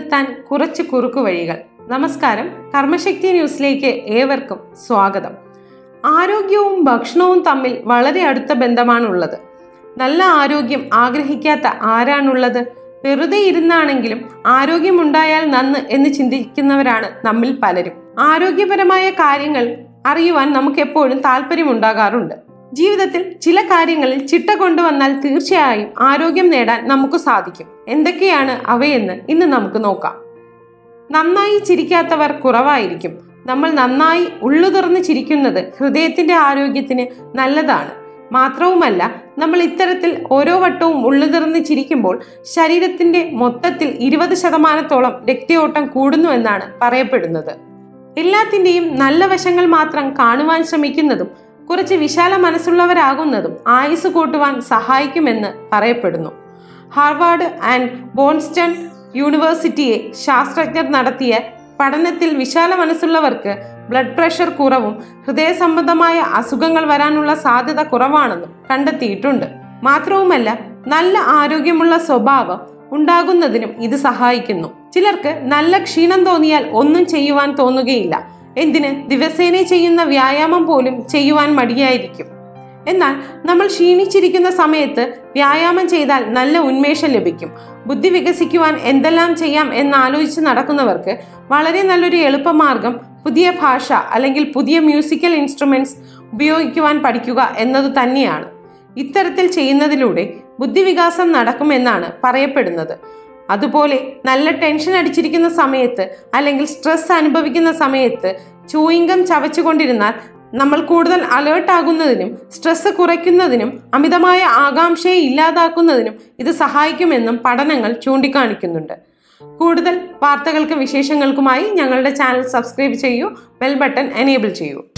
നിലനിർത്താൻ കുറച്ച് കുറുക്കു വഴികൾ നമസ്കാരം കർമ്മശക്തി ന്യൂസിലേക്ക് ഏവർക്കും സ്വാഗതം ആരോഗ്യവും ഭക്ഷണവും തമ്മിൽ വളരെ അടുത്ത ബന്ധമാണുള്ളത് നല്ല ആരോഗ്യം ആഗ്രഹിക്കാത്ത ആരാണുള്ളത് വെറുതെ ഇരുന്നാണെങ്കിലും ആരോഗ്യമുണ്ടായാൽ നന്ന് എന്ന് ചിന്തിക്കുന്നവരാണ് നമ്മിൽ പലരും ആരോഗ്യപരമായ കാര്യങ്ങൾ അറിയുവാൻ നമുക്ക് എപ്പോഴും താല്പര്യമുണ്ടാകാറുണ്ട് ജീവിതത്തിൽ ചില കാര്യങ്ങളിൽ ചിട്ട കൊണ്ടുവന്നാൽ തീർച്ചയായും ആരോഗ്യം നേടാൻ നമുക്ക് സാധിക്കും എന്തൊക്കെയാണ് അവയെന്ന് ഇന്ന് നമുക്ക് നോക്കാം നന്നായി ചിരിക്കാത്തവർ കുറവായിരിക്കും നമ്മൾ നന്നായി ഉള്ളു തുറന്ന് ചിരിക്കുന്നത് ഹൃദയത്തിന്റെ ആരോഗ്യത്തിന് നല്ലതാണ് മാത്രവുമല്ല നമ്മൾ ഇത്തരത്തിൽ ഓരോ വട്ടവും ഉള്ളു തുറന്ന് ചിരിക്കുമ്പോൾ ശരീരത്തിന്റെ മൊത്തത്തിൽ ഇരുപത് ശതമാനത്തോളം രക്തയോട്ടം കൂടുന്നുവെന്നാണ് പറയപ്പെടുന്നത് എല്ലാത്തിൻ്റെയും നല്ല വശങ്ങൾ മാത്രം കാണുവാൻ ശ്രമിക്കുന്നതും കുറച്ച് വിശാല മനസ്സുള്ളവരാകുന്നതും ആയുസ് കൂട്ടുവാൻ സഹായിക്കുമെന്ന് പറയപ്പെടുന്നു ഹാർവാർഡ് ആൻഡ് ബോൺസ്റ്റൺ യൂണിവേഴ്സിറ്റിയെ ശാസ്ത്രജ്ഞർ നടത്തിയ പഠനത്തിൽ വിശാല മനസ്സുള്ളവർക്ക് ബ്ലഡ് പ്രഷർ കുറവും ഹൃദയ സംബന്ധമായ അസുഖങ്ങൾ വരാനുള്ള സാധ്യത കുറവാണെന്നും കണ്ടെത്തിയിട്ടുണ്ട് മാത്രവുമല്ല നല്ല ആരോഗ്യമുള്ള സ്വഭാവം ഉണ്ടാകുന്നതിനും ഇത് സഹായിക്കുന്നു ചിലർക്ക് നല്ല ക്ഷീണം തോന്നിയാൽ ഒന്നും ചെയ്യുവാൻ തോന്നുകയില്ല എന്തിന് ദിവസേന ചെയ്യുന്ന വ്യായാമം പോലും ചെയ്യുവാൻ മടിയായിരിക്കും എന്നാൽ നമ്മൾ ക്ഷീണിച്ചിരിക്കുന്ന സമയത്ത് വ്യായാമം ചെയ്താൽ നല്ല ഉന്മേഷം ലഭിക്കും ബുദ്ധി വികസിക്കുവാൻ എന്തെല്ലാം ചെയ്യാം എന്നാലോചിച്ച് നടക്കുന്നവർക്ക് വളരെ നല്ലൊരു എളുപ്പമാർഗം പുതിയ ഭാഷ അല്ലെങ്കിൽ പുതിയ മ്യൂസിക്കൽ ഇൻസ്ട്രുമെന്റ്സ് ഉപയോഗിക്കുവാൻ പഠിക്കുക എന്നത് തന്നെയാണ് ഇത്തരത്തിൽ ചെയ്യുന്നതിലൂടെ ബുദ്ധിവികാസം നടക്കുമെന്നാണ് പറയപ്പെടുന്നത് അതുപോലെ നല്ല ടെൻഷൻ അടിച്ചിരിക്കുന്ന സമയത്ത് അല്ലെങ്കിൽ സ്ട്രെസ് അനുഭവിക്കുന്ന സമയത്ത് ചൂയിങ്കം ചവച്ചുകൊണ്ടിരുന്നാൽ നമ്മൾ കൂടുതൽ അലേർട്ട് ആകുന്നതിനും സ്ട്രെസ് കുറയ്ക്കുന്നതിനും അമിതമായ ആകാംക്ഷയെ ഇല്ലാതാക്കുന്നതിനും ഇത് സഹായിക്കുമെന്നും പഠനങ്ങൾ ചൂണ്ടിക്കാണിക്കുന്നുണ്ട് കൂടുതൽ വാർത്തകൾക്കും വിശേഷങ്ങൾക്കുമായി ഞങ്ങളുടെ ചാനൽ സബ്സ്ക്രൈബ് ചെയ്യൂ ബെൽ ബട്ടൺ എനേബിൾ ചെയ്യൂ